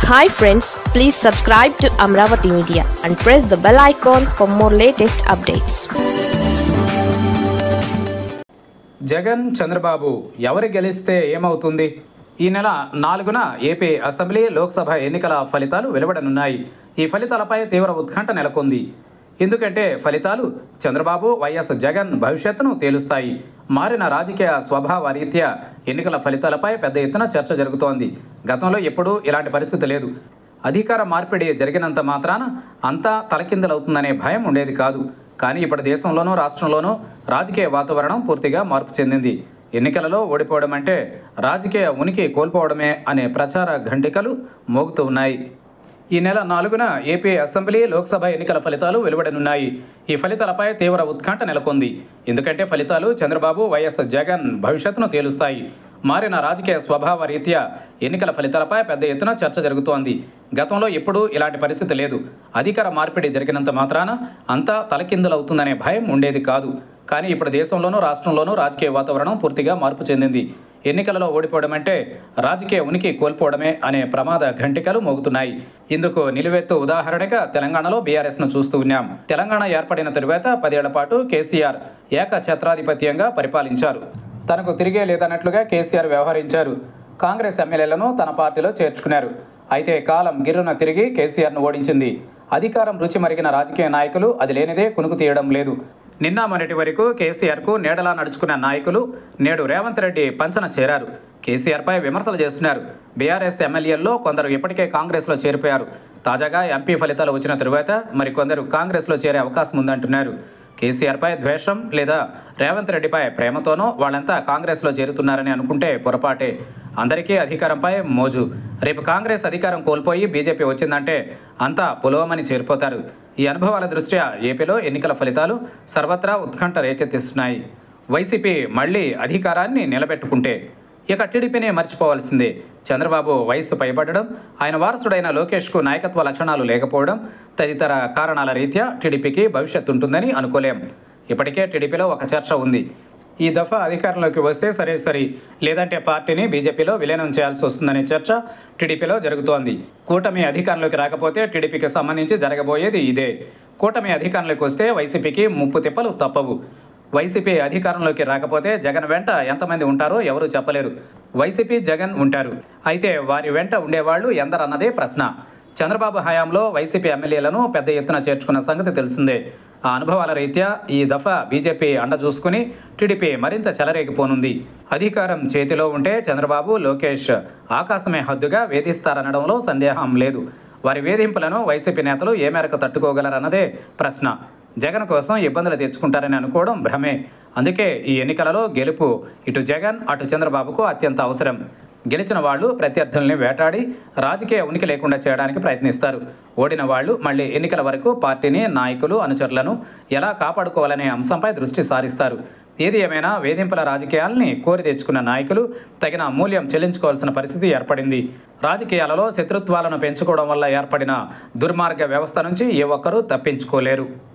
hi friends please subscribe to Amaravati media and press the bell icon for more latest updates Jagan Chandrababu ఎవరు గెలిస్తే ఏమవుతుంది ఈ నెల నాలుగున ఏపీ అసెంబ్లీ లోక్సభ ఎన్నికల ఫలితాలు వెలువడనున్నాయి ఈ ఫలితాలపై తీవ్ర ఉత్కంఠ నెలకొంది ఎందుకంటే ఫలితాలు చంద్రబాబు వైఎస్ జగన్ భవిష్యత్తును తేలుస్తాయి మారిన రాజకీయ స్వభావ రీత్యా ఎన్నికల ఫలితాలపై పెద్ద ఎత్తున చర్చ జరుగుతోంది గతంలో ఎప్పుడూ ఇలాంటి పరిస్థితి లేదు అధికార మార్పిడి జరిగినంత మాత్రాన అంతా తలకిందలవుతుందనే భయం ఉండేది కాదు కానీ ఇప్పుడు దేశంలోనూ రాష్ట్రంలోనూ రాజకీయ వాతావరణం పూర్తిగా మార్పు చెందింది ఎన్నికలలో ఓడిపోవడం అంటే రాజకీయ ఉనికి కోల్పోవడమే అనే ప్రచార ఘంటికలు మోగుతూ ఉన్నాయి ఈ నెల నాలుగున ఏపీ అసెంబ్లీ లోక్సభ ఎన్నికల ఫలితాలు వెలువడనున్నాయి ఈ ఫలితాలపై తీవ్ర ఉత్కంఠ నెలకొంది ఎందుకంటే ఫలితాలు చంద్రబాబు వైఎస్ జగన్ భవిష్యత్తును తేలుస్తాయి మారిన రాజకీయ స్వభావ రీత్యా ఎన్నికల ఫలితాలపై పెద్ద ఎత్తున చర్చ జరుగుతోంది గతంలో ఎప్పుడూ ఇలాంటి పరిస్థితి లేదు అధికార మార్పిడి జరిగినంత మాత్రాన అంతా తలకిందులవుతుందనే భయం ఉండేది కాదు కానీ ఇప్పుడు దేశంలోనూ రాష్ట్రంలోనూ రాజకీయ వాతావరణం పూర్తిగా మార్పు చెందింది ఎన్నికలలో ఓడిపోవడం అంటే రాజకీయ ఉనికి కోల్పోవడమే అనే ప్రమాద ఘంటికలు మోగుతున్నాయి ఇందుకు నిలువెత్తు ఉదాహరణగా తెలంగాణలో బీఆర్ఎస్ను చూస్తూ ఉన్నాం తెలంగాణ ఏర్పడిన తరువాత పదేళ్ల పాటు కేసీఆర్ ఏకఛత్రాధిపత్యంగా పరిపాలించారు తనకు తిరిగే లేదన్నట్లుగా కేసీఆర్ వ్యవహరించారు కాంగ్రెస్ ఎమ్మెల్యేలను తన పార్టీలో చేర్చుకున్నారు అయితే కాలం గిర్రున తిరిగి కేసీఆర్ను ఓడించింది అధికారం రుచి మరిగిన రాజకీయ నాయకులు అది లేనిదే కునుకు తీయడం లేదు నిన్న మొన్నటి వరకు కేసీఆర్కు నీడలా నడుచుకున్న నాయకులు నేడు రేవంత్ రెడ్డి పంచన చేరారు కేసీఆర్పై విమర్శలు చేస్తున్నారు బీఆర్ఎస్ ఎమ్మెల్యేల్లో కొందరు ఇప్పటికే కాంగ్రెస్లో చేరిపోయారు తాజాగా ఎంపీ ఫలితాలు వచ్చిన తరువాత మరికొందరు కాంగ్రెస్లో చేరే అవకాశం ఉందంటున్నారు కేసీఆర్పై ద్వేషం లేదా రేవంత్ రెడ్డిపై ప్రేమతోనో వాళ్ళంతా కాంగ్రెస్లో చేరుతున్నారని అనుకుంటే పొరపాటే అందరికీ అధికారంపై మోజు రేపు కాంగ్రెస్ అధికారం కోల్పోయి బీజేపీ వచ్చిందంటే అంతా పులోమని చేరిపోతారు ఈ అనుభవాల దృష్ట్యా ఏపీలో ఎన్నికల ఫలితాలు సర్వత్రా ఉత్కంఠ రేకెత్తిస్తున్నాయి వైసీపీ మళ్ళీ అధికారాన్ని నిలబెట్టుకుంటే ఇక టీడీపీనే మర్చిపోవాల్సిందే చంద్రబాబు వయస్సు పైబడడం ఆయన వారసుడైన లోకేష్కు నాయకత్వ లక్షణాలు లేకపోవడం తదితర కారణాల రీత్యా టీడీపీకి భవిష్యత్తు ఉంటుందని అనుకోలేం ఇప్పటికే టీడీపీలో ఒక చర్చ ఉంది ఈ దఫా అధికారంలోకి వస్తే సరే సరి లేదంటే పార్టీని బీజేపీలో విలీనం చేయాల్సి వస్తుందనే చర్చ టీడీపీలో జరుగుతోంది కూటమి అధికారంలోకి రాకపోతే టీడీపీకి సంబంధించి జరగబోయేది ఇదే కూటమి అధికారంలోకి వస్తే వైసీపీకి ముప్పు తిప్పలు తప్పవు వైసీపీ అధికారంలోకి రాకపోతే జగన్ వెంట ఎంతమంది ఉంటారో ఎవరు చెప్పలేరు వైసీపీ జగన్ ఉంటారు అయితే వారి వెంట ఉండేవాళ్ళు ఎందరన్నదే ప్రశ్న చంద్రబాబు హయాంలో వైసీపీ ఎమ్మెల్యేలను పెద్ద ఎత్తున చేర్చుకున్న సంగతి తెలిసిందే ఆ అనుభవాల రీత్యా ఈ దఫా బీజేపీ అండ చూసుకుని టీడీపీ మరింత చెలరేగిపోనుంది అధికారం చేతిలో ఉంటే చంద్రబాబు లోకేష్ ఆకాశమే హద్దుగా వేధిస్తారనడంలో సందేహం లేదు వారి వేధింపులను వైసీపీ నేతలు ఏ మేరకు తట్టుకోగలరన్నదే ప్రశ్న జగన్ కోసం ఇబ్బందులు తెచ్చుకుంటారని అనుకోవడం భ్రమే అందుకే ఈ ఎన్నికలలో గెలుపు ఇటు జగన్ అటు చంద్రబాబుకు అత్యంత అవసరం గెలిచిన వాళ్ళు ప్రత్యర్థుల్ని వేటాడి రాజకీయ ఉనికి లేకుండా చేయడానికి ప్రయత్నిస్తారు ఓడిన వాళ్ళు మళ్ళీ ఎన్నికల వరకు పార్టీని నాయకులు అనుచరులను ఎలా కాపాడుకోవాలనే అంశంపై దృష్టి సారిస్తారు ఏది ఏమైనా వేధింపుల రాజకీయాల్ని కోరి తెచ్చుకున్న నాయకులు తగిన మూల్యం చెల్లించుకోవాల్సిన పరిస్థితి ఏర్పడింది రాజకీయాలలో శత్రుత్వాలను పెంచుకోవడం వల్ల ఏర్పడిన దుర్మార్గ వ్యవస్థ నుంచి ఏ ఒక్కరూ తప్పించుకోలేరు